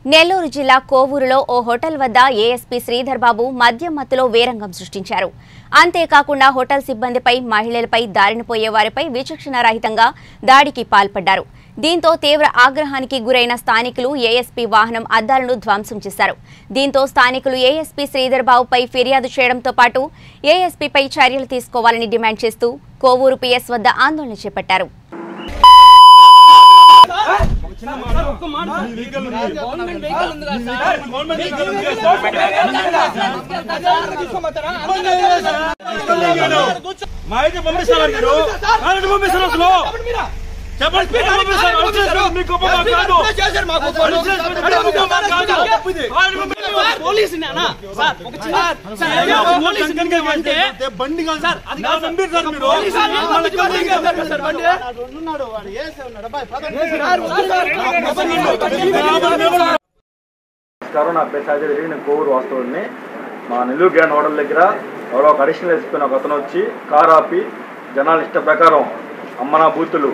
నెల్లూరు జిల్లా కోవూరులో ఓ హోటల్ వద్ద ఏఎస్పీ శ్రీధర్ బాబు మద్యం మత్తులో వేరంగం సృష్టించారు అంతేకాకుండా హోటల్ సిబ్బందిపై మహిళలపై దారిన పోయే వారిపై విచక్షణారహితంగా దాడికి పాల్పడ్డారు దీంతో తీవ్ర ఆగ్రహానికి గురైన స్థానికులు ఏఎస్పీ వాహనం అద్దాలను ధ్వంసం చేశారు దీంతో స్థానికులు ఏఎస్పీ శ్రీధర్ బాబుపై ఫిర్యాదు చేయడంతో పాటు ఏఎస్పీపై చర్యలు తీసుకోవాలని డిమాండ్ చేస్తూ కోవూరు పిఎస్ వద్ద ఆందోళన చేపట్టారు మా అయితే పంపిస్తారా మీరు కాలేజీ పంపిస్తారు అసలు చెప్పండి ఎక్కడ పంపిస్తారు అడిచేసి మీకు గొప్ప మాట కాదు అడిచేసి మీకు గొప్ప మాట కాదు కాలేజీ పంపిస్తారు. బండి కాదు సార్ అది కాదు పంపిస్తారు మీరు నమస్కారం నా పేరు సాయి రెడ్డి నేను కోవూరు వాస్తవుడిని మా నెల్లూరు గ్రాండ్ హోటల్ దగ్గర ఎవరో ఒక అడిషనల్ వేసుకుని ఒక అతను వచ్చి కార్ ఆపి జనాల ఇష్ట ప్రకారం అమ్మనా బూతులు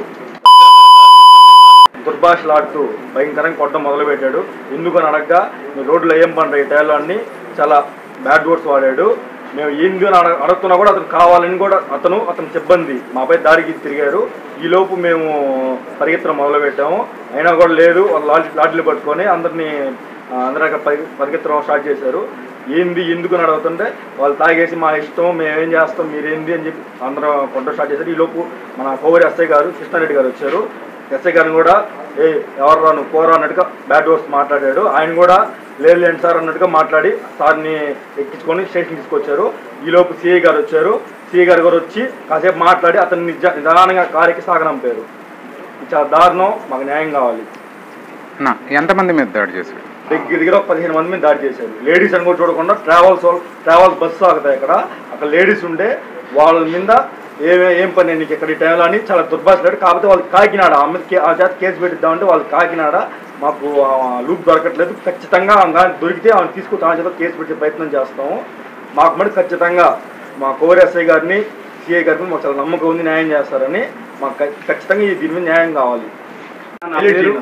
దుర్భాషలాడుతూ భయంకరంగా కొట్టడం మొదలుపెట్టాడు ఎందుకని అడగగా మీ రోడ్లో ఏం పండ్ర ఈ టైర్లో అన్ని చాలా బ్యాడ్ వర్డ్స్ వాడాడు మేము ఏంది అని అడగ అడుగుతున్నా కూడా అతను కావాలని కూడా అతను అతని సిబ్బంది మాపై దారికి తిరిగారు ఈ లోపు మేము పరిగెత్తడం మొదలుపెట్టాము అయినా కూడా లేదు వాళ్ళు లాఠీ లాఠీలు పట్టుకొని అందరినీ ఆ, అందరూ అక్కడ పరి పరిగెత్తడం స్టార్ట్ చేశారు ఏంది ఎందుకు అని అడుగుతుంటే వాళ్ళు తాగేసి మా ఇష్టం మేమేం చేస్తాం మీరేంది అని చెప్పి అందరూ కొట్టడం స్టార్ట్ చేశారు ఈ లోపు మన కోవరి ఎస్ఐ గారు కృష్ణారెడ్డి గారు వచ్చారు ఎస్ఐ గారిని కూడా ఏ ఎవరు నువ్వు కోరా అన్నట్టుగా బ్యాడ్ వర్డ్స్ మాట్లాడాడు ఆయన కూడా లేదు లేండి సార్ అన్నట్టుగా మాట్లాడి సార్ని ఎక్కించుకొని స్టేషన్ తీసుకొచ్చారు ఈ లోపు సిఐ గారు వచ్చారు సిఐ గారు కూడా వచ్చి కాసేపు మాట్లాడి అతన్ని నిజ నిదానంగా కారుకి సాగనంపారు ఇది చాలా దారుణం మాకు న్యాయం కావాలి నా ఎంతమంది మీద దాడి చేశాడు దగ్గర దగ్గర ఒక పదిహేను మంది మీద దాడి చేశారు లేడీస్ అని కూడా చూడకుండా ట్రావెల్స్ వాళ్ళు ట్రావెల్స్ బస్సు ఆగుతాయి అక్కడ అక్కడ లేడీస్ ఉండే వాళ్ళ మీద ఏమే ఏం పని నీకు ఇక్కడ ఈ టైంలో అని చాలా దుర్భాషలాడు కాకపోతే వాళ్ళకి కాకినాడ ఆమె ఆ చేత కేసు పెట్టిద్దామంటే వాళ్ళకి కాకినాడ మాకు లూప్ దొరకట్లేదు ఖచ్చితంగా ఆమె కానీ దొరికితే ఆమె తీసుకొచ్చి ఆమె చేత కేసు పెట్టే ప్రయత్నం చేస్తాము మాకు మరి ఖచ్చితంగా మా కోవరి ఎస్ఐ గారిని సిఐ గారిని మాకు చాలా నమ్మకం ఉంది న్యాయం చేస్తారని మాకు ఖ- ఖచ్చితంగా ఈ దీని మీద న్యాయం కావాలి నా పేరు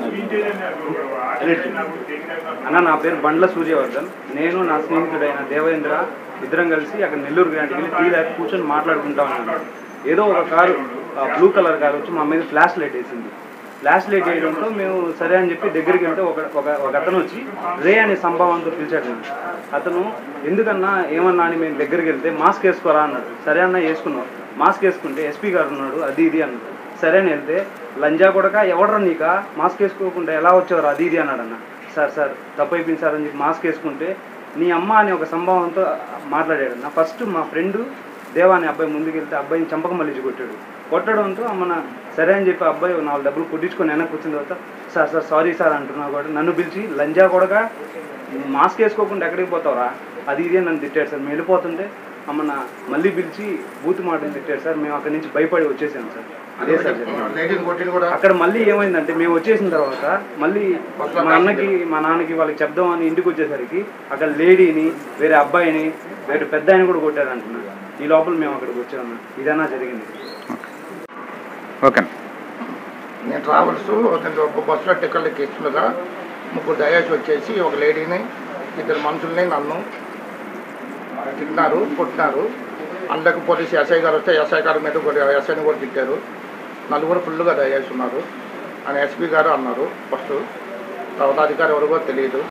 అన్న నా పేరు బండ్ల సూర్యవర్ధన్ నేను నా స్నేహితుడైన దేవేంద్ర ఇద్దరం కలిసి అక్కడ నెల్లూరు గ్రాంట్కి వెళ్ళి టీ దాకా కూర్చొని మాట్లాడుకుంటా ఉన్నాను ఏదో ఒక కారు బ్లూ కలర్ కారు వచ్చి మా మీద ఫ్లాష్ లైట్ వేసింది ఫ్లాష్ లైట్ వేయడంతో మేము సరే అని చెప్పి దగ్గరికి వెళ్తే ఒక ఒక ఒక అతను వచ్చి రే అనే సంభావంతో పిలిచాడు నన్ను. అతను ఎందుకన్నా ఏమన్నా అని మేము దగ్గరికి వెళ్తే మాస్క్ వేసుకోరా అన్నాడు సరే అన్న వేసుకున్నాం మాస్క్ వేసుకుంటే ఎస్పీ గారు ఉన్నాడు అది ఇది అన్నాడు సరే అని వెళ్తే లంజా కొడక ఎవడరా నీక మాస్క్ వేసుకోకుండా ఎలా వచ్చేవారు అది ఇది అన్నాడు అన్న సార్ సార్ తప్పు అయిపోయింది సార్ అని చెప్పి మాస్క్ వేసుకుంటే నీ అమ్మ అనే ఒక సంభావంతో మాట్లాడాడు నా ఫస్ట్ మా ఫ్రెండ్ దేవా అనే అబ్బాయి ముందుకు వెళ్తే అబ్బాయిని చంపక మళ్ళీ కొట్టాడు కొట్టడంతో అమ్మన సరే అని చెప్పి అబ్బాయి ఒక నాలుగు డబ్బులు కొట్టించుకొని వెనక్కి వచ్చిన తర్వాత సార్ సార్ సారీ సార్ అంటున్నావు కూడా నన్ను పిలిచి లంజా కొడక మాస్క్ వేసుకోకుండా ఎక్కడికి పోతావురా అది ఇదే నన్ను తిట్టాడు సార్ మేము వెళ్ళిపోతుంటే అమ్మన మళ్ళీ పిలిచి బూత్ మాటలు తిట్టాడు సార్ మేము అక్కడి నుంచి భయపడి వచ్చేసాం సార్ అదే సార్ జరిగింది. అక్కడ మళ్ళీ ఏమైందంటే మేము వచ్చేసిన తర్వాత మళ్ళీ మా అన్నకి మా నాన్నకి వాళ్ళకి చెప్దామని ఇంటికి వచ్చేసరికి అక్కడ లేడీని వేరే అబ్బాయిని వేరే పెద్ద ఆయన కూడా కొట్టారు అంటున్నారు ఈ లోపల మేము అక్కడికి వచ్చాము ఇదన్నా జరిగింది ఓకే నేను ట్రావెల్స్ అతను ఒక బస్సులో టికెట్లు ఎక్కిస్తుండగా ముగ్గురు దయాసి వచ్చేసి ఒక లేడీని ఇద్దరు మనుషుల్ని నన్ను తిన్నారు కొట్టినారు అందుకు పోలీసు ఎస్ఐ గారు వస్తే ఎస్ఐ గారి మీద కూడా ఎస్ఐని కూడా తిట్టారు నలుగురు ఫుల్గా దయాసి ఉన్నారు అని ఎస్పీ గారు అన్నారు ఫస్ట్ తర్వాత అధికారి ఎవరు కూడా తెలియదు